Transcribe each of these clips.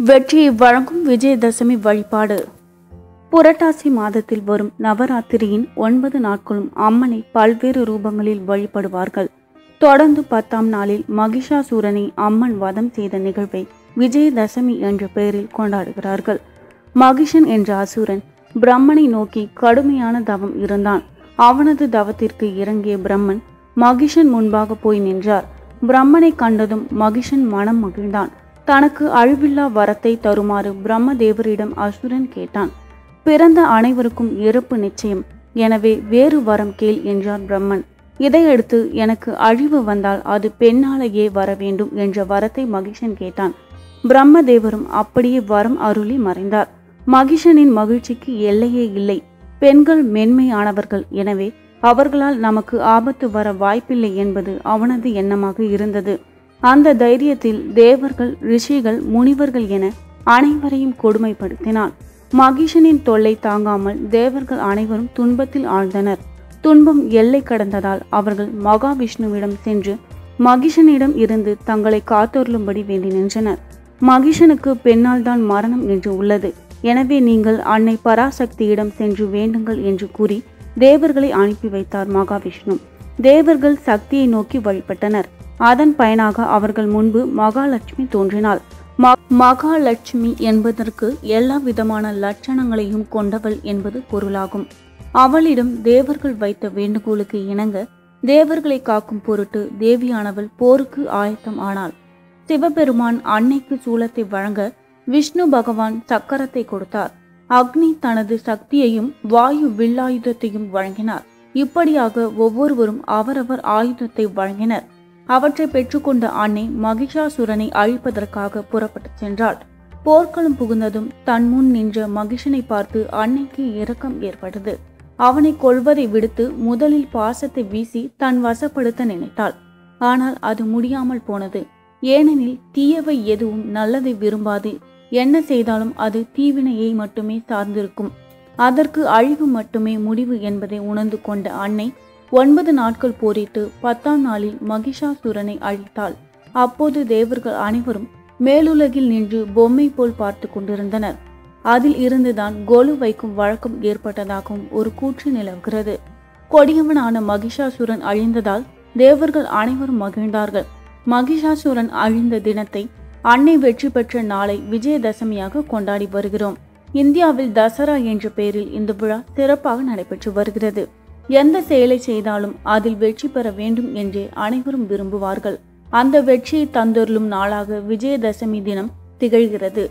வெற்றியை வழங்கும் விஜயதசமி வழிபாடு புரட்டாசி மாதத்தில் வரும் நவராத்திரியின் ஒன்பது நாட்களும் அம்மனை பல்வேறு ரூபங்களில் வழிபடுவார்கள் தொடர்ந்து பத்தாம் நாளில் மகிஷாசூரனை அம்மன் வதம் செய்த நிகழ்வை விஜயதசமி என்ற பெயரில் கொண்டாடுகிறார்கள் மகிஷன் என்ற அசுரன் பிரம்மனை நோக்கி கடுமையான தவம் இருந்தான் அவனது தவத்திற்கு இறங்கிய பிரம்மன் மகிஷன் முன்பாக போய் நின்றார் பிரம்மனை கண்டதும் மகிஷன் மனம் மகிழ்ந்தான் தனக்கு அழிவில்லா வரத்தை தருமாறு பிரம்மதேவரிடம் அசுரன் கேட்டான் பிறந்த அனைவருக்கும் இறப்பு நிச்சயம் எனவே வேறு வரம் கேள் என்றார் பிரம்மன் இதையடுத்து எனக்கு அழிவு வந்தால் அது பெண்ணாலேயே வர வேண்டும் என்ற வரத்தை மகிஷன் கேட்டான் பிரம்மதேவரும் அப்படியே வரம் அருளி மறைந்தார் மகிஷனின் மகிழ்ச்சிக்கு எல்லையே இல்லை பெண்கள் மென்மையானவர்கள் எனவே அவர்களால் நமக்கு ஆபத்து வர வாய்ப்பில்லை என்பது அவனது எண்ணமாக இருந்தது அந்த தைரியத்தில் தேவர்கள் ரிஷிகள் முனிவர்கள் என அனைவரையும் கொடுமைப்படுத்தினான் மகிஷனின் தொல்லை தாங்காமல் தேவர்கள் அனைவரும் துன்பத்தில் ஆழ்ந்தனர் துன்பம் எல்லை கடந்ததால் அவர்கள் மகாவிஷ்ணுவிடம் சென்று மகிஷனிடம் இருந்து தங்களை காத்தொருளும்படி வேண்டி நின்றனர் மகிஷனுக்கு பெண்ணால் தான் மரணம் என்று உள்ளது எனவே நீங்கள் அன்னை பராசக்தியிடம் சென்று வேண்டுங்கள் என்று கூறி தேவர்களை அனுப்பி வைத்தார் மகாவிஷ்ணு தேவர்கள் சக்தியை நோக்கி வழிபட்டனர் அதன் பயனாக அவர்கள் முன்பு மகாலட்சுமி தோன்றினாள் ம- மகாலட்சுமி என்பதற்கு எல்லா விதமான லட்சணங்களையும் கொண்டவள் என்பது பொருளாகும் அவளிடம் தேவர்கள் வைத்த வேண்டுகோளுக்கு இணங்க தேவர்களை காக்கும் பொருட்டு தேவியானவள் போருக்கு ஆயத்தம் ஆனாள் சிவபெருமான் அன்னைக்கு சூலத்தை வழங்க விஷ்ணு பகவான் சக்கரத்தை கொடுத்தார் அக்னி தனது சக்தியையும் வாயு வில்லாயுதத்தையும் வழங்கினார் இப்படியாக ஒவ்வொருவரும் அவரவர் ஆயுதத்தை வழங்கினர் அவற்றை பெற்றுக்கொண்ட அன்னை மகிஷாசுரனை அழிப்பதற்காக புறப்பட்டுச் சென்றாள் போர்க்களம் புகுந்ததும் தன் முன் நின்ற மகிஷனை பார்த்து அன்னைக்கு இரக்கம் ஏற்பட்டது அவனை கொல்வதை விடுத்து முதலில் பாசத்தை வீசி தன் வசப்படுத்த நினைத்தாள் ஆனால் அது முடியாமல் போனது ஏனெனில் தீயவை எதுவும் நல்லதை விரும்பாது என்ன செய்தாலும் அது தீவினையை மட்டுமே சார்ந்திருக்கும் அதற்கு அழிவு மட்டுமே முடிவு என்பதை உணர்ந்து கொண்ட அன்னை ஒன்பது நாட்கள் போரிட்டு பத்தாம் நாளில் மகிஷாசுரனை அழித்தாள் அப்போது தேவர்கள் அனைவரும் மேலுலகில் நின்று பொம்மை போல் பார்த்து கொண்டிருந்தனர் அதில் இருந்துதான் கொலு வைக்கும் வழக்கம் ஏற்பட்டதாகவும் ஒரு கூற்று நிலவுகிறது கொடியவனான மகிஷாசுரன் அழிந்ததால் தேவர்கள் அனைவரும் மகிழ்ந்தார்கள் மகிஷாசுரன் அழிந்த தினத்தை அன்னை வெற்றி பெற்ற நாளை விஜயதசமியாக கொண்டாடி வருகிறோம் இந்தியாவில் தசரா என்ற பெயரில் இந்த விழா சிறப்பாக நடைபெற்று வருகிறது எந்த செயலை செய்தாலும் அதில் வெற்றி பெற வேண்டும் என்றே அனைவரும் விரும்புவார்கள் அந்த வெற்றியை தந்தொருளும் நாளாக விஜயதசமி தினம் திகழ்கிறது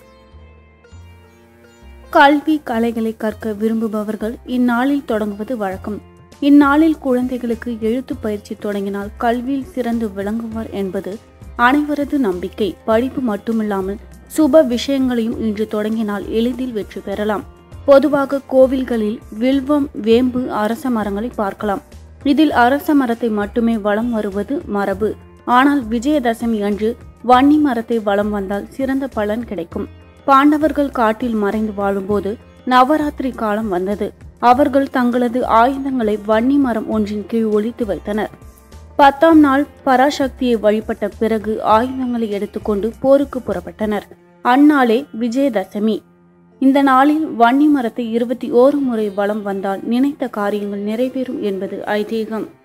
கல்வி கலைகளை கற்க விரும்புபவர்கள் இந்நாளில் தொடங்குவது வழக்கம் இந்நாளில் குழந்தைகளுக்கு எழுத்து பயிற்சி தொடங்கினால் கல்வியில் சிறந்து விளங்குவார் என்பது அனைவரது நம்பிக்கை படிப்பு மட்டுமில்லாமல் சுப விஷயங்களையும் இன்று தொடங்கினால் எளிதில் வெற்றி பெறலாம் பொதுவாக கோவில்களில் வில்வம் வேம்பு அரச மரங்களை பார்க்கலாம் இதில் அரச மரத்தை மட்டுமே வலம் வருவது மரபு ஆனால் விஜயதசமி அன்று வன்னி மரத்தை வலம் வந்தால் சிறந்த பலன் கிடைக்கும் பாண்டவர்கள் காட்டில் மறைந்து வாழும்போது நவராத்திரி காலம் வந்தது அவர்கள் தங்களது ஆயுதங்களை வன்னி மரம் ஒன்றின் கீழ் ஒளித்து வைத்தனர் பத்தாம் நாள் பராசக்தியை வழிபட்ட பிறகு ஆயுதங்களை எடுத்துக்கொண்டு போருக்கு புறப்பட்டனர் அந்நாளே விஜயதசமி இந்த நாளில் வன்னி மரத்தை இருபத்தி ஓரு முறை வலம் வந்தால் நினைத்த காரியங்கள் நிறைவேறும் என்பது ஐதீகம்